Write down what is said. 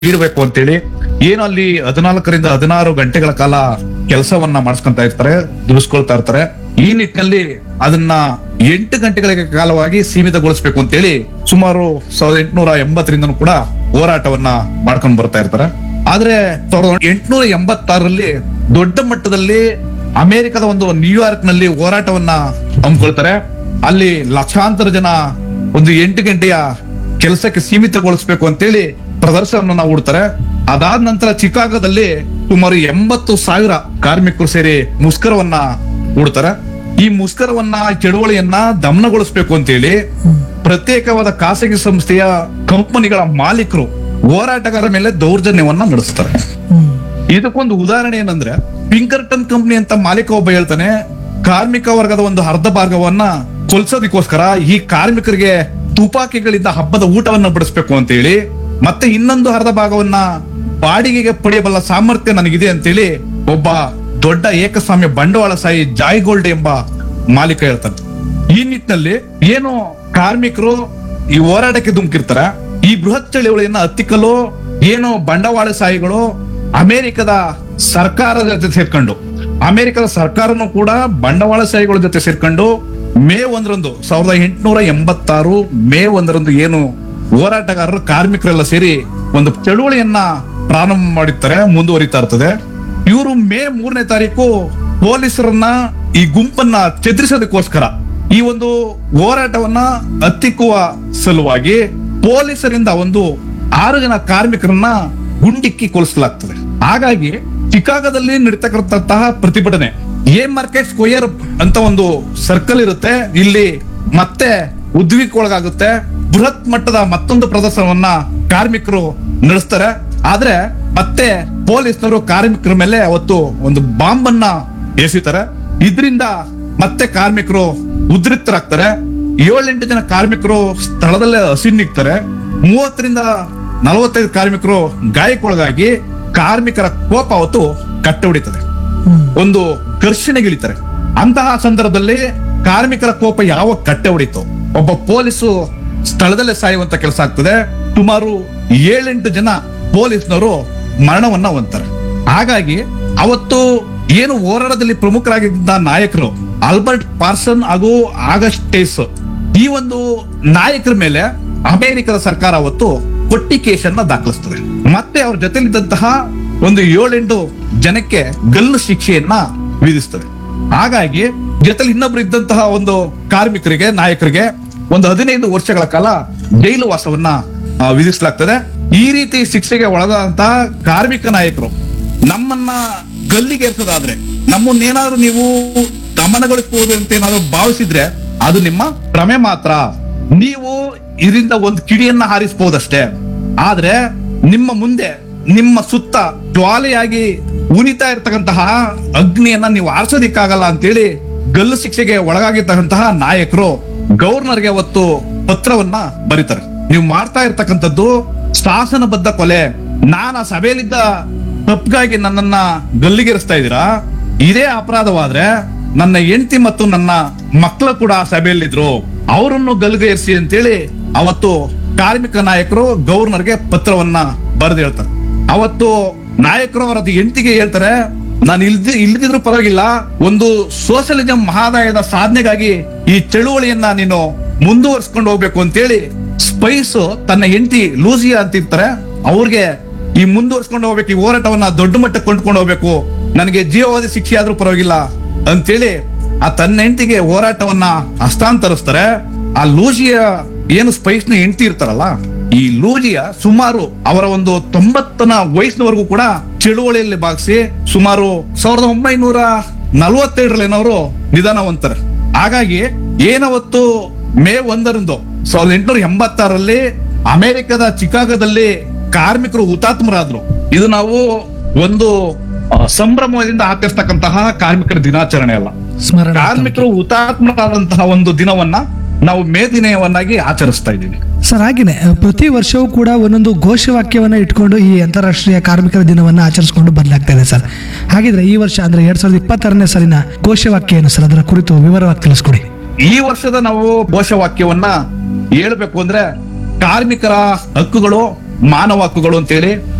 ಇರ್ಬೇಕು ಅಂತೇಳಿ ಏನು ಅಲ್ಲಿ ಹದಿನಾಲ್ಕರಿಂದ ಹದಿನಾರು ಗಂಟೆಗಳ ಕಾಲ ಕೆಲಸವನ್ನ ಮಾಡಿಸ್ಕೊಂತ ಇರ್ತಾರೆ ದುಡಿಸ್ಕೊಳ್ತಾ ಇರ್ತಾರೆ ಈ ನಿಟ್ಟಿನಲ್ಲಿ ಅದನ್ನ ಎಂಟು ಗಂಟೆಗಳ ಕಾಲವಾಗಿ ಸೀಮಿತಗೊಳಿಸ್ಬೇಕು ಅಂತೇಳಿ ಸುಮಾರು ಸಾವಿರದ ಎಂಟುನೂರ ಎಂಬತ್ತರಿಂದನೂ ಕೂಡ ಹೋರಾಟವನ್ನ ಮಾಡ್ಕೊಂಡು ಬರ್ತಾ ಇರ್ತಾರೆ ಆದ್ರೆ ಸಾವಿರದ ಎಂಟುನೂರ ಎಂಬತ್ತಾರರಲ್ಲಿ ದೊಡ್ಡ ಮಟ್ಟದಲ್ಲಿ ಅಮೆರಿಕದ ಒಂದು ನ್ಯೂಯಾರ್ಕ್ ನಲ್ಲಿ ಹೋರಾಟವನ್ನ ಹಮ್ಮಿಕೊಳ್ತಾರೆ ಅಲ್ಲಿ ಲಕ್ಷಾಂತರ ಜನ ಒಂದು ಎಂಟು ಗಂಟೆಯ ಕೆಲಸಕ್ಕೆ ಸೀಮಿತಗೊಳಿಸ್ಬೇಕು ಅಂತೇಳಿ ಪ್ರದರ್ಶನವನ್ನ ಹೂಡ್ತಾರೆ ಅದಾದ ನಂತರ ಚಿಕಾಗೋದಲ್ಲಿ ಸುಮಾರು ಎಂಬತ್ತು ಸಾವಿರ ಕಾರ್ಮಿಕರು ಸೇರಿ ಮುಷ್ಕರವನ್ನ ಹೂಡ್ತಾರೆ ಈ ಮುಷ್ಕರವನ್ನ ಚಳುವಳಿಯನ್ನ ದಮನಗೊಳಿಸ್ಬೇಕು ಅಂತೇಳಿ ಪ್ರತ್ಯೇಕವಾದ ಖಾಸಗಿ ಸಂಸ್ಥೆಯ ಕಂಪನಿಗಳ ಮಾಲೀಕರು ಹೋರಾಟಗಾರರ ಮೇಲೆ ದೌರ್ಜನ್ಯವನ್ನ ನಡೆಸ್ತಾರೆ ಇದಕ್ಕೊಂದು ಉದಾಹರಣೆ ಏನಂದ್ರೆ ಪಿಂಕರ್ಟನ್ ಕಂಪನಿ ಅಂತ ಮಾಲೀಕ ಒಬ್ಬ ಹೇಳ್ತಾನೆ ಕಾರ್ಮಿಕ ವರ್ಗದ ಒಂದು ಅರ್ಧ ಭಾಗವನ್ನ ಕೊಲ್ಸೋದಕ್ಕೋಸ್ಕರ ಈ ಕಾರ್ಮಿಕರಿಗೆ ತುಪಾಕಿಗಳಿಂದ ಹಬ್ಬದ ಊಟವನ್ನ ಬಡಿಸ್ಬೇಕು ಅಂತ ಹೇಳಿ ಮತ್ತೆ ಇನ್ನೊಂದು ಅರ್ಧ ಭಾಗವನ್ನ ಬಾಡಿಗೆಗೆ ಪಡೆಯಬಲ್ಲ ಸಾಮರ್ಥ್ಯ ನನಗಿದೆ ಅಂತೇಳಿ ಒಬ್ಬ ದೊಡ್ಡ ಏಕಸ್ವಾಮ್ಯ ಬಂಡವಾಳಶಾಹಿ ಜಾಯ್ ಗೋಲ್ಡ್ ಎಂಬ ಮಾಲೀಕ ಹೇಳ್ತಾನೆ ಈ ನಿಟ್ಟಿನಲ್ಲಿ ಏನು ಕಾರ್ಮಿಕರು ಈ ಹೋರಾಟಕ್ಕೆ ಧುಮುಕಿರ್ತಾರ ಈ ಬೃಹತ್ ಚಳುವಳಿಯನ್ನ ಹತ್ತಿಕ್ಕಲು ಏನು ಬಂಡವಾಳಶಾಹಿಗಳು ಅಮೆರಿಕದ ಸರ್ಕಾರದ ಜೊತೆ ಸೇರ್ಕೊಂಡು ಅಮೆರಿಕದ ಸರ್ಕಾರನು ಕೂಡ ಬಂಡವಾಳಶಾಹಿಗಳ ಜೊತೆ ಸೇರ್ಕೊಂಡು ಮೇ ಒಂದರಂದು ಸಾವಿರದ ಎಂಟುನೂರ ಎಂಬತ್ತಾರು ಮೇ ಒಂದರಂದು ಏನು ಹೋರಾಟಗಾರರು ಕಾರ್ಮಿಕರೆಲ್ಲ ಸೇರಿ ಒಂದು ಚಳುವಳಿಯನ್ನ ಪ್ರಾರಂಭ ಮಾಡಿರ್ತಾರೆ ಮುಂದುವರಿತಾ ಇರ್ತದೆ ಇವರು ಮೇ ಮೂರನೇ ತಾರೀಕು ಪೊಲೀಸರನ್ನ ಈ ಗುಂಪನ್ನ ಚದುರಿಸೋದಕ್ಕೋಸ್ಕರ ಈ ಒಂದು ಹೋರಾಟವನ್ನ ಹತ್ತಿಕ್ಕುವ ಸಲುವಾಗಿ ಪೊಲೀಸರಿಂದ ಒಂದು ಆರು ಜನ ಕಾರ್ಮಿಕರನ್ನ ಗುಂಡಿಕ್ಕಿ ಕೊಲಿಸಲಾಗ್ತದೆ ಹಾಗಾಗಿ ಚಿಕಾಗೋದಲ್ಲಿ ನಡೀತಕ್ಕಂತಹ ಪ್ರತಿಭಟನೆ ಎ ಮಾರ್ಕೆಟ್ ಸ್ಕ್ವೇರ್ ಅಂತ ಒಂದು ಸರ್ಕಲ್ ಇರುತ್ತೆ ಇಲ್ಲಿ ಮತ್ತೆ ಉದ್ವಿಗ್ನಕ್ಕೊಳಗಾಗುತ್ತೆ ಬೃಹತ್ ಮಟ್ಟದ ಮತ್ತೊಂದು ಪ್ರದರ್ಶನವನ್ನ ಕಾರ್ಮಿಕರು ನಡೆಸ್ತಾರೆ ಆದ್ರೆ ಮತ್ತೆ ಪೊಲೀಸರು ಕಾರ್ಮಿಕರ ಮೇಲೆ ಅವತ್ತು ಒಂದು ಬಾಂಬ್ ಅನ್ನ ಎಸೆತಾರೆ ಇದರಿಂದ ಮತ್ತೆ ಕಾರ್ಮಿಕರು ಉದ್ರಿಕ್ತರಾಗ್ತಾರೆ ಏಳೆಂಟು ಜನ ಕಾರ್ಮಿಕರು ಸ್ಥಳದಲ್ಲೇ ಹಸಿನಿಗ್ತಾರೆ ಮೂವತ್ತರಿಂದ ನಲವತ್ತೈದು ಕಾರ್ಮಿಕರು ಗಾಯಕ್ಕೊಳಗಾಗಿ ಕಾರ್ಮಿಕರ ಕೋಪ ಅವತ್ತು ಕಟ್ಟ ಹೊಡಿತದೆ ಒಂದು ಘರ್ಷಣೆಗಿಳಿತಾರೆ ಅಂತಹ ಸಂದರ್ಭದಲ್ಲಿ ಕಾರ್ಮಿಕರ ಕೋಪ ಯಾವ ಕಟ್ಟೆ ಹೊಡಿತು ಒಬ್ಬ ಪೊಲೀಸು ಸ್ಥಳದಲ್ಲೇ ಸಾಯುವಂತ ಕೆಲಸ ಆಗ್ತದೆ ಸುಮಾರು ಏಳೆಂಟು ಜನ ಪೊಲೀಸ್ನವರು ಮರಣವನ್ನ ಹೊಂತಾರೆ ಹಾಗಾಗಿ ಅವತ್ತು ಏನು ಹೋರಾಟದಲ್ಲಿ ಪ್ರಮುಖರಾಗಿದ್ದ ನಾಯಕರು ಆಲ್ಬರ್ಟ್ ಪಾರ್ಸನ್ ಹಾಗೂ ಆಗಸ್ಟೇಸ್ ಈ ಒಂದು ನಾಯಕರ ಮೇಲೆ ಅಮೆರಿಕದ ಸರ್ಕಾರ ಅವತ್ತು ಕೊಟ್ಟಿ ಕೇಸನ್ನ ದಾಖಲಿಸ್ತದೆ ಮತ್ತೆ ಅವ್ರ ಜೊತೆಲಿದ್ದಂತಹ ಒಂದು ಏಳೆಂಟು ಜನಕ್ಕೆ ಗಲ್ಲು ಶಿಕ್ಷೆಯನ್ನ ವಿಧಿಸ್ತದೆ ಹಾಗಾಗಿ ಜೊತೆಲಿ ಇನ್ನೊಬ್ರು ಇದ್ದಂತಹ ಒಂದು ಕಾರ್ಮಿಕರಿಗೆ ನಾಯಕರಿಗೆ ಒಂದು ಹದಿನೈದು ವರ್ಷಗಳ ಕಾಲ ಜೈಲು ವಾಸವನ್ನ ಆ, ವಿಧಿಸಲಾಗ್ತದೆ ಈ ರೀತಿ ಶಿಕ್ಷೆಗೆ ಒಳಗಾದಂತಹ ಕಾರ್ಮಿಕ ನಾಯಕರು ನಮ್ಮನ್ನ ಗಲ್ಲಿಗೇರ್ಸೋದಾದ್ರೆ ನಮ್ಮನ್ನೇನಾದ್ರೂ ನೀವು ದಮನಗೊಳಿಸಬಹುದು ಅಂತ ಏನಾದ್ರು ಭಾವಿಸಿದ್ರೆ ಅದು ನಿಮ್ಮ ಭ್ರಮೆ ಮಾತ್ರ ನೀವು ಇದರಿಂದ ಒಂದು ಕಿಡಿಯನ್ನ ಹಾರಿಸಬಹುದಷ್ಟೇ ಆದ್ರೆ ನಿಮ್ಮ ಮುಂದೆ ನಿಮ್ಮ ಸುತ್ತ ಜ್ವಾಲೆಯಾಗಿ ಉನಿತಾ ಇರ್ತಕ್ಕಂತಹ ಅಗ್ನಿಯನ್ನ ನೀವು ಆರಿಸೋದಿಕ್ಕಾಗಲ್ಲ ಅಂತೇಳಿ ಗಲ್ಲು ಶಿಕ್ಷೆಗೆ ಒಳಗಾಗಿರ್ತಕ್ಕಂತಹ ನಾಯಕರು ಗವರ್ನರ್ಗೆ ಅವತ್ತು ಪತ್ರವನ್ನ ಬರೀತಾರೆ ನೀವು ಮಾಡ್ತಾ ಇರ್ತಕ್ಕಂಥದ್ದು ಶಾಸನಬದ್ಧ ಕೊಲೆ ನಾನು ಆ ಸಭೆಯಲ್ಲಿದ್ದ ತಪ್ಪಿಗಾಗಿ ನನ್ನನ್ನ ಗಲ್ಲಿಗೇರಿಸ್ತಾ ಇದ್ದೀರಾ ಇದೇ ಅಪರಾಧವಾದ್ರೆ ನನ್ನ ಹೆಂಡತಿ ಮತ್ತು ನನ್ನ ಮಕ್ಕಳು ಕೂಡ ಆ ಸಭೆಯಲ್ಲಿದ್ರು ಅವರನ್ನು ಗಲ್ಲಿಗೇರಿಸಿ ಅಂತೇಳಿ ಅವತ್ತು ಕಾರ್ಮಿಕ ನಾಯಕರು ಗವರ್ನರ್ಗೆ ಪತ್ರವನ್ನ ಬರೆದು ಹೇಳ್ತಾರೆ ಅವತ್ತು ನಾಯಕರು ಅವರ ಹೆಂಡತಿಗೆ ಹೇಳ್ತಾರೆ ನಾನು ಇಲ್ದಿ ಇಲ್ದಿದ್ರು ಪರವಾಗಿಲ್ಲ ಒಂದು ಸೋಷಲಿಸಂ ಮಹಾದಾಯದ ಸಾಧನೆಗಾಗಿ ಈ ಚಳುವಳಿಯನ್ನ ನೀನು ಮುಂದುವರ್ಸ್ಕೊಂಡು ಹೋಗ್ಬೇಕು ಅಂತೇಳಿ ಸ್ಪೈಸ್ ತನ್ನ ಹೆಂಡತಿ ಲೂಸಿಯಾ ಅಂತಿರ್ತಾರೆ ಅವ್ರಿಗೆ ಈ ಮುಂದುವರ್ಸ್ಕೊಂಡು ಹೋಗ್ಬೇಕು ಈ ಹೋರಾಟವನ್ನ ದೊಡ್ಡ ಮಟ್ಟಕ್ಕೆ ಕೊಂಡ್ಕೊಂಡು ಹೋಗ್ಬೇಕು ನನಗೆ ಜೀವಾವಧಿ ಶಿಕ್ಷೆ ಆದ್ರೂ ಪರವಾಗಿಲ್ಲ ಅಂತೇಳಿ ಆ ತನ್ನ ಹೆಂಡತಿಗೆ ಹೋರಾಟವನ್ನ ಹಸ್ತಾಂತರಿಸ್ತಾರೆ ಆ ಲೂಸಿಯ ಏನು ಸ್ಪೈಸ್ ನ ಹೆಂಡತಿ ಇರ್ತಾರಲ್ಲ ಈ ಲೂಜಿಯ ಸುಮಾರು ಅವರ ಒಂದು ತೊಂಬತ್ತನ ವಯಸ್ಸಿನವರೆಗೂ ಕೂಡ ಚಳುವಳಿಯಲ್ಲಿ ಭಾಗಿಸಿ ಸುಮಾರು ಸಾವಿರದ ಒಂಬೈನೂರ ನಲವತ್ತೇಳರಲ್ಲಿ ಏನವರು ನಿಧನ ಹೊಂತಾರೆ ಹಾಗಾಗಿ ಏನವತ್ತು ಮೇ ಒಂದರಂದು ಸಾವಿರದ ಎಂಟುನೂರ ಎಂಬತ್ತಾರಲ್ಲಿ ಅಮೆರಿಕದ ಚಿಕಾಗೋದಲ್ಲಿ ಕಾರ್ಮಿಕರು ಹುತಾತ್ಮರಾದ್ರು ಇದು ನಾವು ಒಂದು ಆ, ಸಂಭ್ರಮದಿಂದ ಆಚರಿಸ್ತಕ್ಕಂತಹ ಕಾರ್ಮಿಕರ ದಿನಾಚರಣೆ ಅಲ್ಲ ಸ್ಮರಣ ಕಾರ್ಮಿಕರು ಹುತಾತ್ಮರಾದಂತಹ ಒಂದು ದಿನವನ್ನ ನಾವು ಮೇ ದಿನವನ್ನಾಗಿ ಆಚರಿಸ್ತಾ ಇದ್ದೀವಿ ಸರ್ ಹಾಗೇನೆ ಅಹ್, ಪ್ರತಿ ವರ್ಷವೂ ಕೂಡ ಒಂದೊಂದು ಘೋಷವಾಕ್ಯವನ್ನ ಇಟ್ಕೊಂಡು ಈ ಅಂತಾರಾಷ್ಟ್ರೀಯ ಕಾರ್ಮಿಕರ ದಿನವನ್ನ ಆಚರಿಸಿಕೊಂಡು ಬದಲಾಗ್ತಾ ಇದೆ ಸರ್ ಹಾಗಿದ್ರೆ ಈ ವರ್ಷ ಅಂದ್ರೆ ಎರಡ್ ಸಾವಿರದ ಇಪ್ಪತ್ತಾರನೇ ಸಾಲಿನ ಘೋಷವಾಕ್ಯ ಏನು ಸರ್ ಅದರ ಕುರಿತು ವಿವರವಾಗಿ ತಿಳಿಸ್ಕೊಡಿ ಈ ವರ್ಷದ ನಾವು ಘೋಷವಾಕ್ಯವನ್ನ ಹೇಳ್ಬೇಕು ಅಂದ್ರೆ ಕಾರ್ಮಿಕರ ಹಕ್ಕುಗಳು ಮಾನವ ಹಕ್ಕುಗಳು ಅಂತೇಳಿ